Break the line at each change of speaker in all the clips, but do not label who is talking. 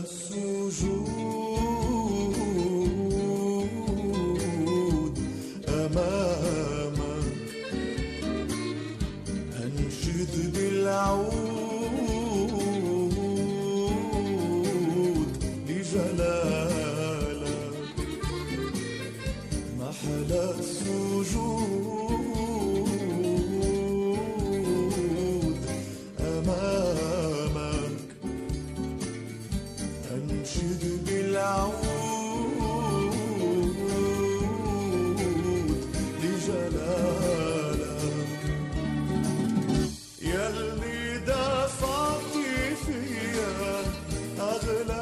السجود أمامك أنشد بالعود لجلالك محل السجود أمامك أنشد بالعود لجلالك يلي دفعت فيا أغلى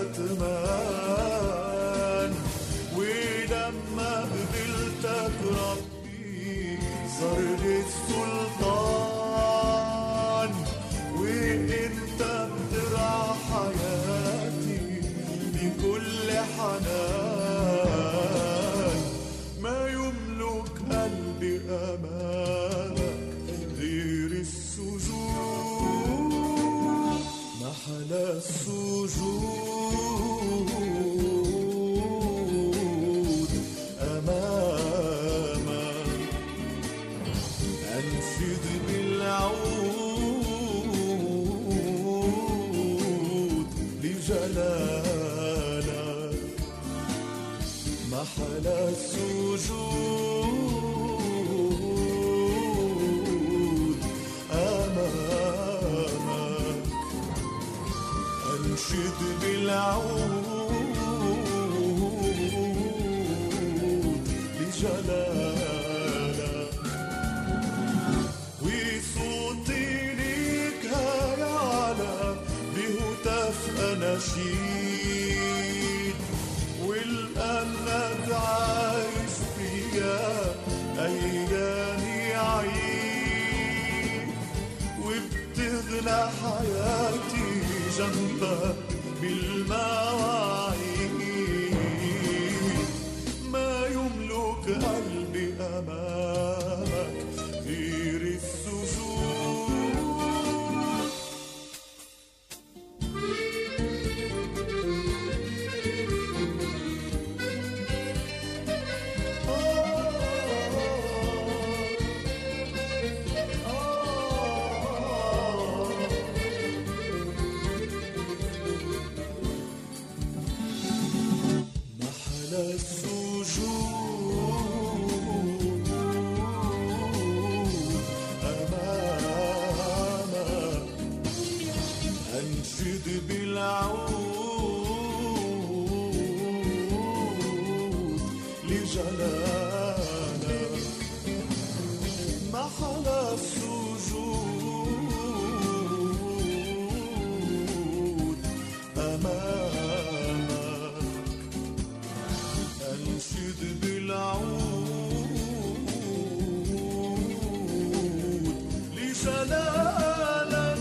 الأثمان ولما قبلتك ربي صار لي السلطان وانت بترعى حياتي بكل حنان ما يملك قلبي أمامك غير السجود محل السجود أمامك أنشد بالعود لجلالك محل السجود أمامك أنشد بالعود لجلالك وصوتي ليك هيعلى بهتاف أناشيد ولأنك عايش فيا أيامي عيد وبتغلى حياتي جنبك بالمواعيد ما يملك قلبي أمامك غير السجود محل السجود أمامك أنشد بالعود لجلالك محل السجود أمامك أنشد بالعود لجلالك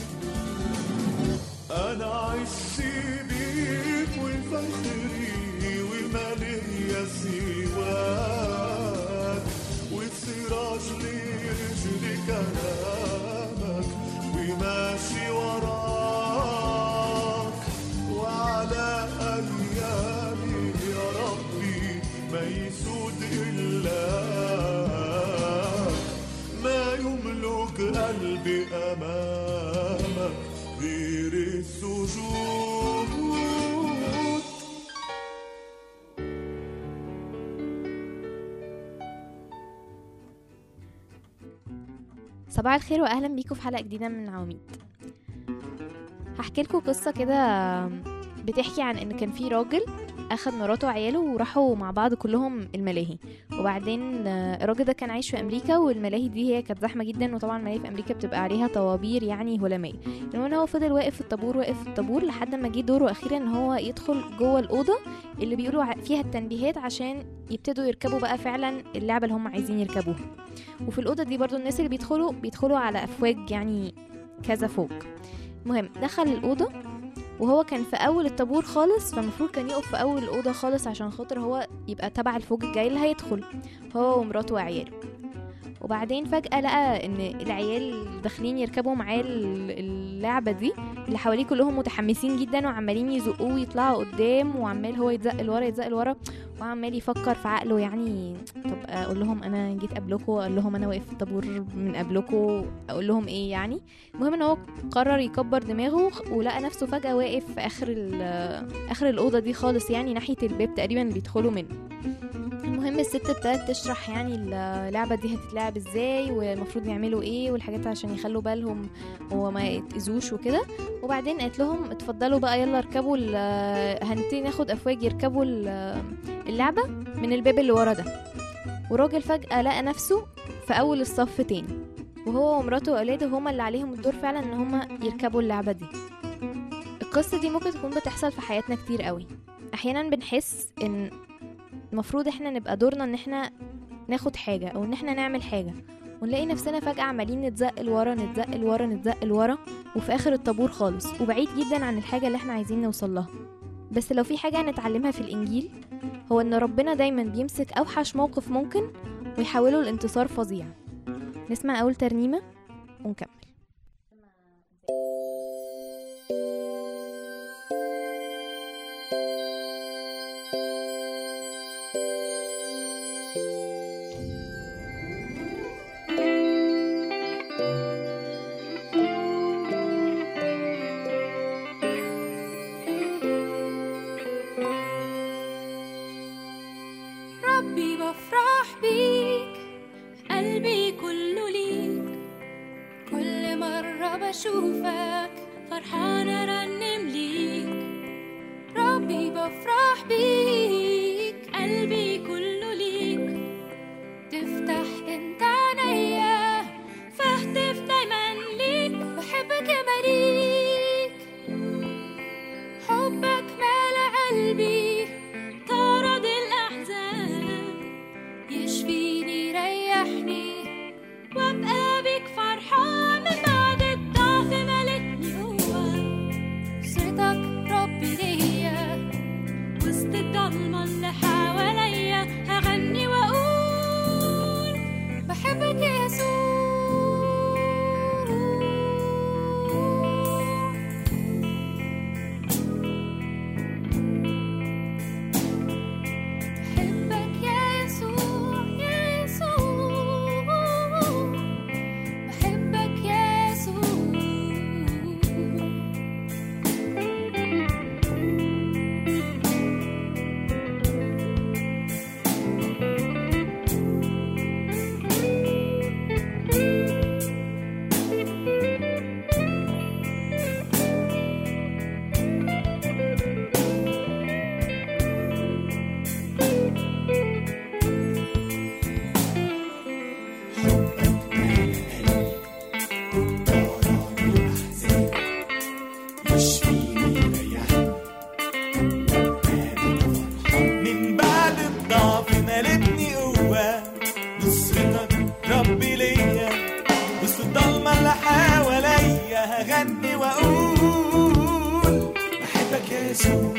أنا عشي بيك وفخري وما ليا سواك وسراج لرجلي كلامك وماشي وراك وعلى أيامي يا ربي ما يسود إلاك ما يملك قلبي أمامك غير السجود
صباح الخير واهلا بيكم في حلقه جديده من عواميد هحكي لكم قصه كده بتحكي عن ان كان في راجل اخد مراته وعياله وراحوا مع بعض كلهم الملاهي وبعدين آه، الراجل ده كان عايش في امريكا والملاهي دي هي كانت زحمه جدا وطبعا الملاهي في امريكا بتبقى عليها طوابير يعني هلاميه المهم هو فضل واقف في الطابور واقف في الطابور لحد ما جه دوره اخيرا ان هو يدخل جوه الاوضه اللي بيقولوا ع- فيها التنبيهات عشان يبتدوا يركبوا بقى فعلا اللعبه اللي هم عايزين يركبوها وفي الاوضه دي برضو الناس اللي بيدخلوا بيدخلوا على افواج يعني كذا فوق المهم دخل الاوضه وهو كان في اول الطابور خالص فالمفروض كان يقف في اول الاوضه خالص عشان خاطر هو يبقى تبع الفوج الجاي اللي هيدخل هو ومراته وعياله وبعدين فجأة لقى ان العيال داخلين يركبوا معاه ال- اللعبه دي اللي حواليه كلهم متحمسين جدا وعمالين يزقوه ويطلعوا قدام وعمال هو يتزق لورا يتزق لورا وعمال يفكر في عقله يعني طب اقول لهم انا جيت قبلكم اقول لهم انا واقف في الطابور من قبلكم اقول لهم ايه يعني المهم ان هو قرر يكبر دماغه ولقى نفسه فجاه واقف في اخر ال- اخر الاوضه دي خالص يعني ناحيه الباب تقريبا اللي بيدخلوا منه المهم الست ابتدت تشرح يعني اللعبة دي هتتلعب ازاي والمفروض يعملوا ايه والحاجات عشان يخلوا بالهم وما يتأذوش وكده وبعدين قالت لهم اتفضلوا بقى يلا اركبوا ال- هنبتدي ناخد افواج يركبوا ال- اللعبة من الباب اللي ورا ده وراجل فجأة لقى نفسه في أول الصف تاني وهو ومراته وأولاده هما اللي عليهم الدور فعلا إن هما يركبوا اللعبة دي القصة دي ممكن تكون بتحصل في حياتنا كتير قوي أحيانا بنحس إن المفروض احنا نبقى دورنا ان احنا ناخد حاجة او ان احنا نعمل حاجة ونلاقي نفسنا فجأة عمالين نتزق لورا نتزق لورا نتزق لورا وفي آخر الطابور خالص وبعيد جدا عن الحاجة اللي احنا عايزين نوصل لها بس لو في حاجة هنتعلمها في الإنجيل هو إن ربنا دايما بيمسك أوحش موقف ممكن ويحوله لانتصار فظيع نسمع أول ترنيمة ونكمل
ربي بفرح بيك قلبي كله ليك كل مرة بشوفك فرحانة رنم ليك ربي بفرح بيك قلبي كله ليك تفتح انت عينيا فاهتف دايما ليك بحبك يا مليك حبك مال قلبي طرد الأحزان يشفيني يريحني وابقى بيك فرحان من بعد الضعف ملكني قوة صيتك ربي ليا وسط الضلمة اللي حواليا هغني وأقول بحبك يا يسوع بحبك يا يسوع يا يسوع بحبك يا يسوع
من بعد الضعف مالتني قوة نصرتك ربي ليا وسط الضلمة اللي حواليا هغني وأقول بحبك يا يسوع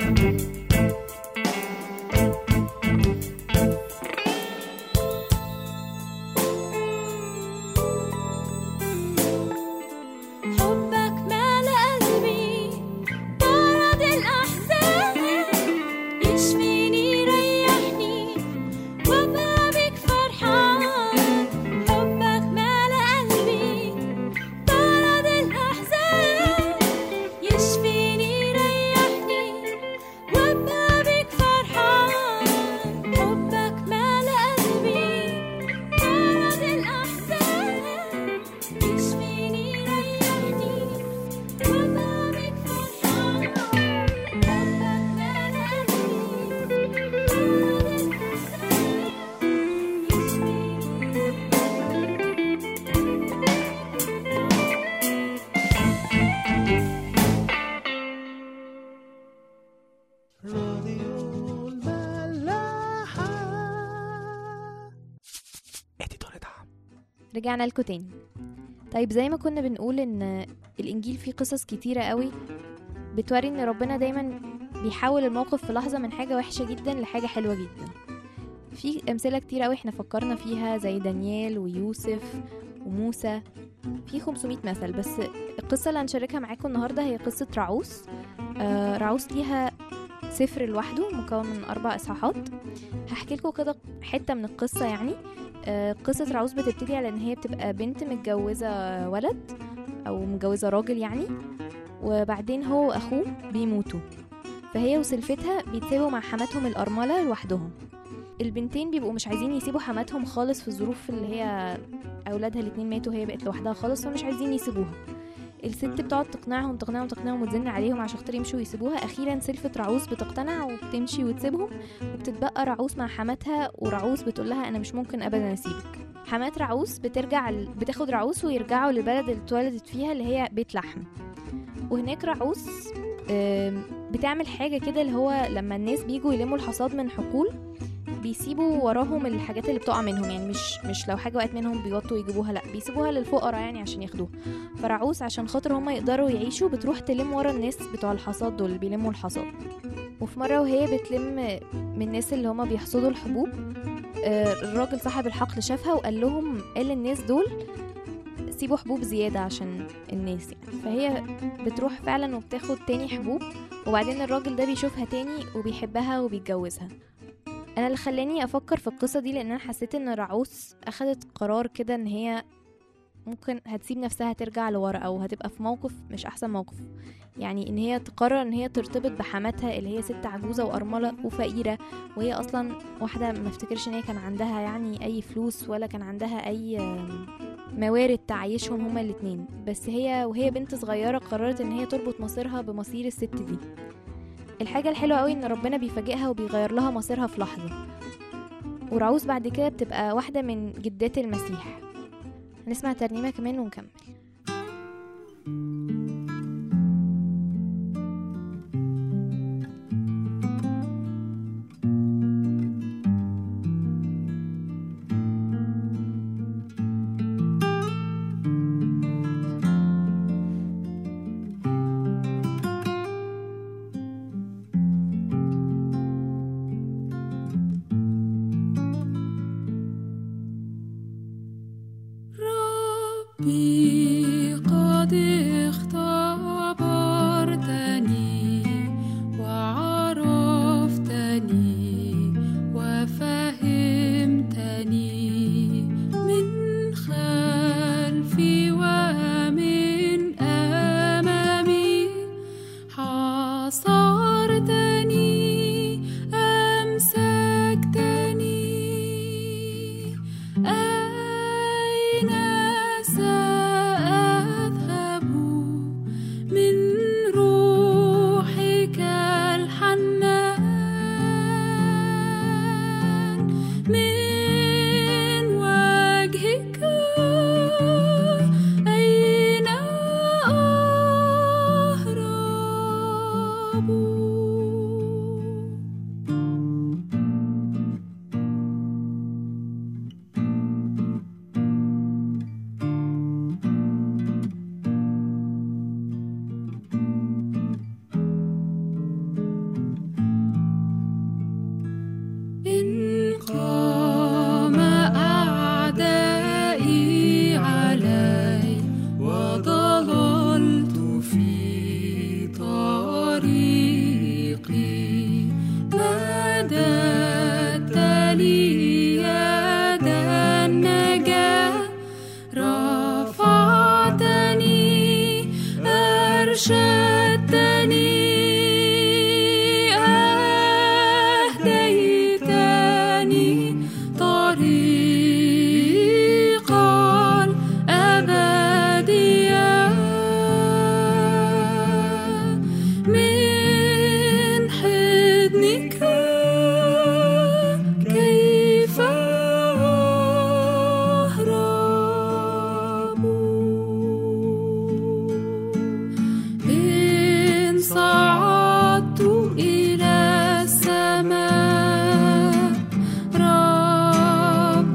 حبك مال قلبي طرد الأحزان يشفيني يريحني وابقى بيك فرحان حبك مال قلبي طرد الأحزان يشفيني يريحني وابقى بيك فرحان حبك مال قلبي طرد الأحزان يشفيني يريحني وابقى بيك فرحان حبك مال قلبي طرد الأحزان
راديو الملاحة اديتور دعم
رجعنا لكم تاني طيب زي ما كنا بنقول ان الانجيل فيه قصص كتيرة قوي بتوري ان ربنا دايما بيحول الموقف في لحظة من حاجة وحشة جدا لحاجة حلوة جدا في امثلة كتير قوي احنا فكرنا فيها زي دانيال ويوسف وموسى في 500 مثل بس القصة اللي هنشاركها معاكم النهاردة هي قصة رعوس آه رعوس ليها سفر لوحده مكون من أربع إصحاحات هحكي لكم كده حتة من القصة يعني آه قصة رعوس بتبتدي على إن هي بتبقى بنت متجوزة ولد أو متجوزة راجل يعني وبعدين هو وأخوه بيموتوا فهي وسلفتها بيتسابوا مع حماتهم الأرملة لوحدهم البنتين بيبقوا مش عايزين يسيبوا حماتهم خالص في الظروف اللي هي أولادها الاتنين ماتوا هي بقت لوحدها خالص فمش عايزين يسيبوها الست بتقعد تقنعهم تقنعهم تقنعهم وتزن عليهم عشان خاطر يمشوا يسيبوها اخيرا سلفة رعوس بتقتنع وبتمشي وتسيبهم وبتتبقى رعوس مع حماتها ورعوس بتقول لها انا مش ممكن ابدا اسيبك حمات رعوس بترجع ال- بتاخد رعوس ويرجعوا للبلد اللي اتولدت فيها اللي هي بيت لحم وهناك رعوس آم، بتعمل حاجة كده اللي هو لما الناس بيجوا يلموا الحصاد من حقول بيسيبوا وراهم الحاجات اللي بتقع منهم يعني مش مش لو حاجة وقعت منهم بيوطوا يجيبوها لا بيسيبوها للفقراء يعني عشان ياخدوها فرعوس عشان خاطر هما يقدروا يعيشوا بتروح تلم ورا الناس بتوع الحصاد دول اللي بيلموا الحصاد وفي مرة وهي بتلم من الناس اللي هما بيحصدوا الحبوب آه، الراجل صاحب الحقل شافها وقال لهم قال للناس دول سيبوا حبوب زيادة عشان الناس يعني فهي بتروح فعلا وبتاخد تاني حبوب وبعدين الراجل ده بيشوفها تاني وبيحبها وبيتجوزها انا اللي خلاني افكر في القصه دي لان انا حسيت ان رعوس اخدت قرار كده ان هي ممكن هتسيب نفسها ترجع لورا او هتبقى في موقف مش احسن موقف يعني ان هي تقرر ان هي ترتبط بحماتها اللي هي ست عجوزه وارمله وفقيره وهي اصلا واحده ما افتكرش ان هي كان عندها يعني اي فلوس ولا كان عندها اي آم، موارد تعيشهم هما الاتنين بس هي وهي بنت صغيره قررت ان هي تربط مصيرها بمصير الست دي الحاجة الحلوة قوي ان ربنا بيفاجئها وبيغير لها مصيرها في لحظة ورعوس بعد كده بتبقى واحدة من جدات المسيح هنسمع ترنيمة كمان ونكمل
ربي قد اختبرتني وعرفتني وفهمتني من خلفي ومن أمامي حاصرتني أمسكتني أين سأذهب من روحك الحنان من وجهك أين أهرب إن قام أعدائي علي وضللت في طريقي مددت لي يد النجاة رفعتني أرشدتني أهديتني طريقا أبديا من حضنك كيف أهرب إن صعدت إلى السماء ربي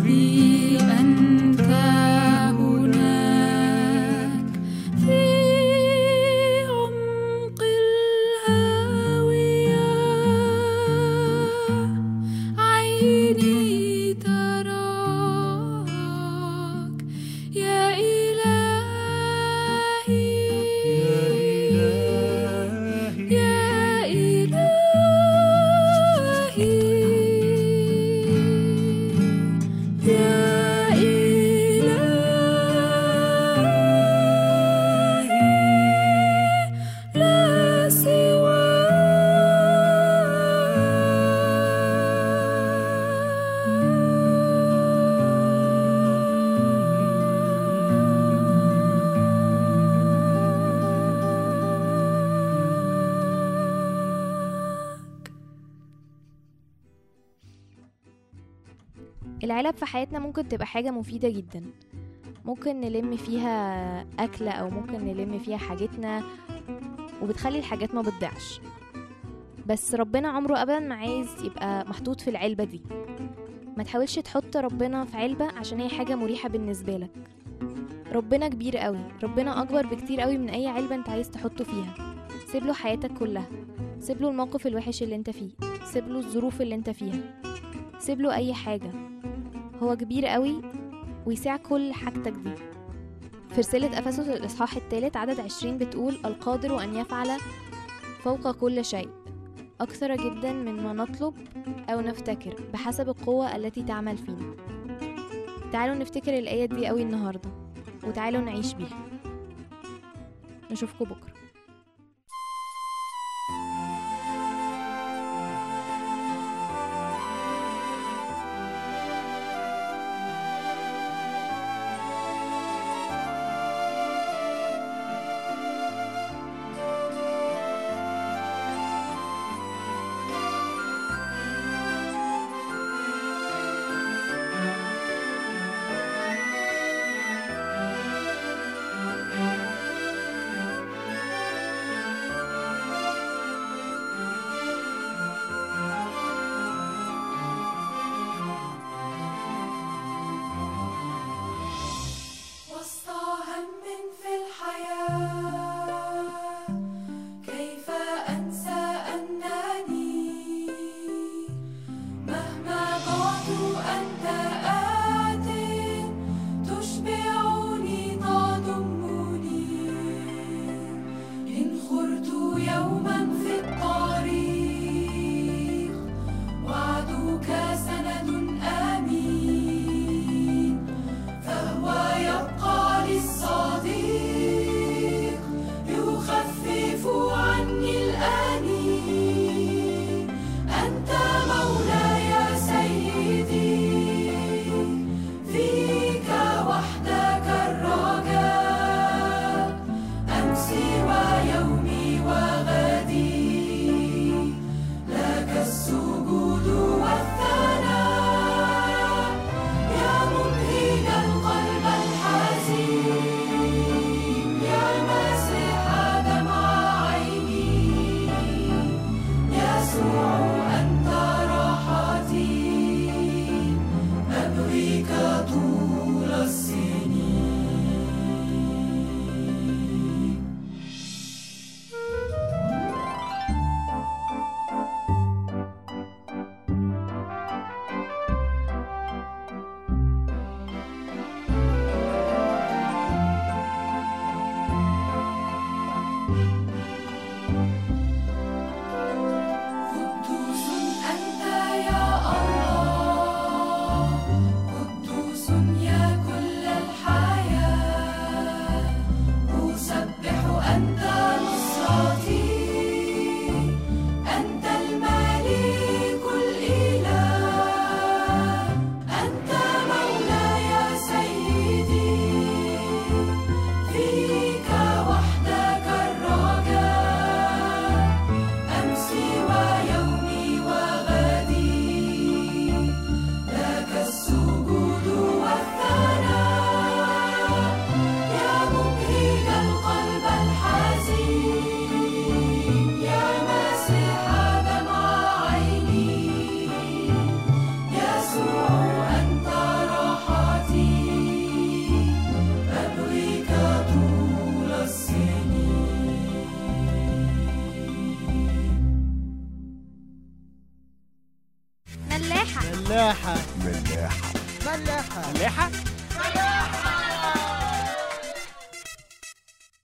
العلب في حياتنا ممكن تبقى حاجة مفيدة جدا ممكن نلم فيها أكلة أو ممكن نلم فيها حاجتنا وبتخلي الحاجات ما بتضيعش بس ربنا عمره أبدا ما عايز يبقى محطوط في العلبة دي ما تحاولش تحط ربنا في علبة عشان هي حاجة مريحة بالنسبة لك ربنا كبير قوي ربنا أكبر بكتير قوي من أي علبة انت عايز تحطه فيها سيب له حياتك كلها سيب له الموقف الوحش اللي انت فيه سيب له الظروف اللي انت فيها سيب له أي حاجة هو كبير قوي ويسع كل حاجتك دي في رسالة أفسس الإصحاح الثالث عدد عشرين بتقول القادر أن يفعل فوق كل شيء أكثر جدا مما نطلب أو نفتكر بحسب القوة التي تعمل فينا تعالوا نفتكر الآية دي قوي النهاردة وتعالوا نعيش بيها نشوفكم بكرة
وسط هم في الحياة كيف أنسى أنني مهما بعت أنت آت تشبعني تضمني إن خرت يوما في الطريق وعدك سند آمين فهو يبقى للصديق يخفف عني الأنين أنت مولاي سيدي فيك وحدك الرجاء أمسي ويومي وغدي لك السجود والثناء يا مبهج القلب الحزين يا مسيح دمع عيني يسوع أنت راحتي أبغيك طول السنين قدوس أنت يا الله قدوس يا كل الحياة أسبح أنت نصرتي أنت الملك الإله أنت مولاي سيدي فيك وحدك الرجاء أمسي ويومي وغدي لك السجود والثناء يا مبهج القلب الحزين يا مسيح دمع عيني يسوع أنت راحتي أبغيك طول السنين
ملاحة
ملاحة
ملاحة
ملاحة
ملاحة